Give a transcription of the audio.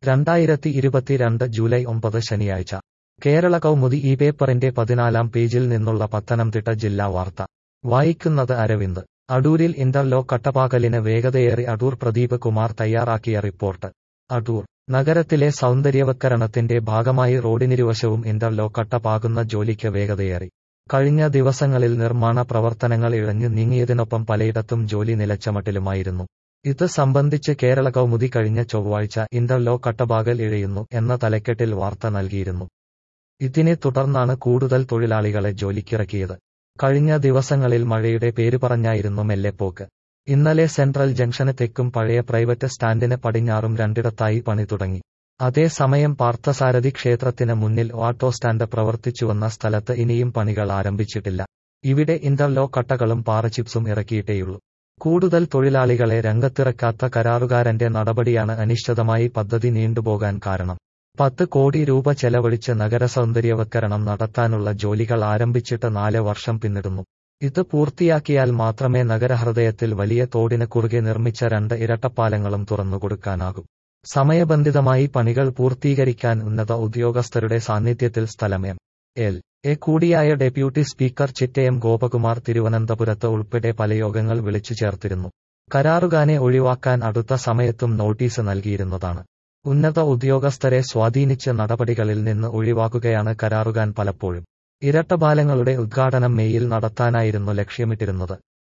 രണ്ടായിരത്തി ഇരുപത്തിരണ്ട് ജൂലൈ ഒമ്പത് ശനിയാഴ്ച കേരള കൗമുദി ഈ പേപ്പറിന്റെ പതിനാലാം പേജിൽ നിന്നുള്ള പത്തനംതിട്ട ജില്ലാ വാർത്ത വായിക്കുന്നത് അരവിന്ദ് അടൂരിൽ ഇന്റർലോക്ക് കട്ടപാകലിന് വേഗതയേറി അടൂർ പ്രദീപ് കുമാർ തയ്യാറാക്കിയ റിപ്പോർട്ട് അടൂർ നഗരത്തിലെ സൗന്ദര്യവത്കരണത്തിന്റെ ഭാഗമായി റോഡിനിരുവശവും ഇന്റർലോക്ക് കട്ടപാകുന്ന ജോലിക്ക് വേഗതയേറി കഴിഞ്ഞ ദിവസങ്ങളിൽ നിർമ്മാണ പ്രവർത്തനങ്ങൾ ഇഴഞ്ഞു നീങ്ങിയതിനൊപ്പം പലയിടത്തും ജോലി നിലച്ച മട്ടിലുമായിരുന്നു ഇത് സംബന്ധിച്ച് കേരള കൗമുദി കഴിഞ്ഞ ചൊവ്വാഴ്ച ഇന്റർലോക്ക് കട്ടപാകൽ ഇഴയുന്നു എന്ന തലക്കെട്ടിൽ വാർത്ത നൽകിയിരുന്നു ഇതിനെ തുടർന്നാണ് കൂടുതൽ തൊഴിലാളികളെ ജോലിക്കിറക്കിയത് കഴിഞ്ഞ ദിവസങ്ങളിൽ മഴയുടെ പേര് പറഞ്ഞായിരുന്നു മെല്ലെപ്പോക്ക് ഇന്നലെ സെൻട്രൽ ജംഗ്ഷന് തെക്കും പഴയ പ്രൈവറ്റ് സ്റ്റാൻഡിന് പടിഞ്ഞാറും രണ്ടിടത്തായി പണി തുടങ്ങി അതേസമയം പാർത്ഥസാരഥി ക്ഷേത്രത്തിന് മുന്നിൽ ഓട്ടോ സ്റ്റാൻഡ് പ്രവർത്തിച്ചുവന്ന സ്ഥലത്ത് ഇനിയും പണികൾ ആരംഭിച്ചിട്ടില്ല ഇവിടെ ഇന്റർലോക്ക് കട്ടകളും പാറച്ചിപ്സും ഇറക്കിയിട്ടേയുള്ളൂ കൂടുതൽ തൊഴിലാളികളെ രംഗത്തിറക്കാത്ത കരാറുകാരന്റെ നടപടിയാണ് അനിശ്ചിതമായി പദ്ധതി നീണ്ടുപോകാൻ കാരണം പത്ത് കോടി രൂപ ചെലവഴിച്ച് നഗര സൗന്ദര്യവത്കരണം നടത്താനുള്ള ജോലികൾ ആരംഭിച്ചിട്ട് നാല് വർഷം പിന്നിടുന്നു ഇത് പൂർത്തിയാക്കിയാൽ മാത്രമേ നഗരഹൃദയത്തിൽ വലിയ തോടിന് കുറുകെ നിർമ്മിച്ച രണ്ട് ഇരട്ടപ്പാലങ്ങളും തുറന്നുകൊടുക്കാനാകൂ സമയബന്ധിതമായി പണികൾ പൂർത്തീകരിക്കാൻ ഉന്നത ഉദ്യോഗസ്ഥരുടെ സാന്നിധ്യത്തിൽ സ്ഥലം എം എൽ എ കൂടിയായ ഡെപ്യൂട്ടി സ്പീക്കർ ചിറ്റയം ഗോപകുമാർ തിരുവനന്തപുരത്ത് ഉൾപ്പെടെ പല യോഗങ്ങൾ വിളിച്ചു ചേർത്തിരുന്നു കരാറുകാനെ ഒഴിവാക്കാൻ അടുത്ത സമയത്തും നോട്ടീസ് നൽകിയിരുന്നതാണ് ഉന്നത ഉദ്യോഗസ്ഥരെ സ്വാധീനിച്ച് നടപടികളിൽ നിന്ന് ഒഴിവാക്കുകയാണ് കരാറുകാൻ പലപ്പോഴും ഇരട്ടപാലങ്ങളുടെ ഉദ്ഘാടനം മെയ്യിൽ നടത്താനായിരുന്നു ലക്ഷ്യമിട്ടിരുന്നത്